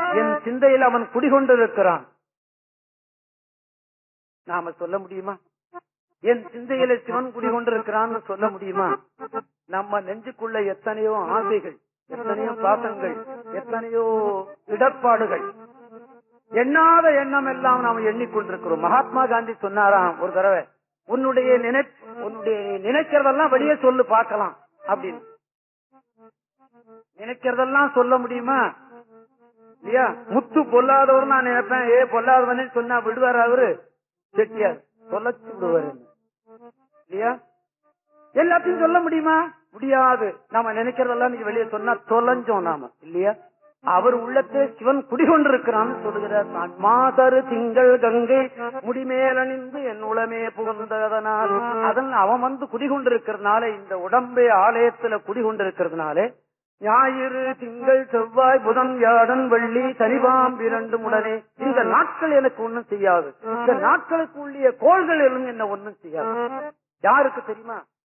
என் சிந்தையில் அவன் குடிகொண்டிருக்கிறான் நாம சொல்ல முடியுமா என் சிந்தையில சிவன் குடிகொண்டிருக்கிறான்னு சொல்ல முடியுமா நம்ம நெஞ்சுக்குள்ள எத்தனையோ ஆசைகள் எத்தனையோ பாசங்கள் எத்தனையோ இடர்பாடுகள் எண்ணாத எண்ணம் எல்லாம் நாம் எண்ணிக்கொண்டிருக்கிறோம் மகாத்மா காந்தி சொன்னாராம் ஒரு தடவை உன்னுடைய நினை உன்னுடைய நினைக்கிறதெல்லாம் வெளியே சொல்லு பார்க்கலாம் அப்படின்னு நினைக்கிறதெல்லாம் சொல்ல முடியுமா இல்லையா முத்து பொல்லாதவர் நான் நினைப்பேன் ஏ பொல்லாதவனே சொன்னா விடுவார் அவரு செட்டியார் சொல்லச்சு விடுவாரு இல்லையா எல்லாத்தையும் சொல்ல முடியுமா முடியாது நாம நினைக்கிறதெல்லாம் நீங்க வெளியே சொன்னா தொலைஞ்சோம் நாம இல்லையா அவர் உள்ளத்தே சிவன் குடிகொண்டிருக்கிறான்னு சொல்லுகிறார் நான் மாதரு திங்கள் கங்கை முடிமேலணிந்து என் உளமே புகுந்ததனால் அதன் அவன் வந்து குடிகொண்டிருக்கிறதுனால இந்த உடம்பே ஆலயத்துல குடிகொண்டிருக்கிறதுனாலே ஞாயிறு திங்கள் செவ்வாய் புதன் வியாழன் வெள்ளி சனிபாம் இரண்டும் உடனே இந்த நாட்கள் எனக்கு ஒண்ணும் செய்யாது இந்த நாட்களுக்கு உள்ளிய கோள்கள் எல்லாம் என்ன ஒண்ணும் செய்யாது யாருக்கு தெரியுமா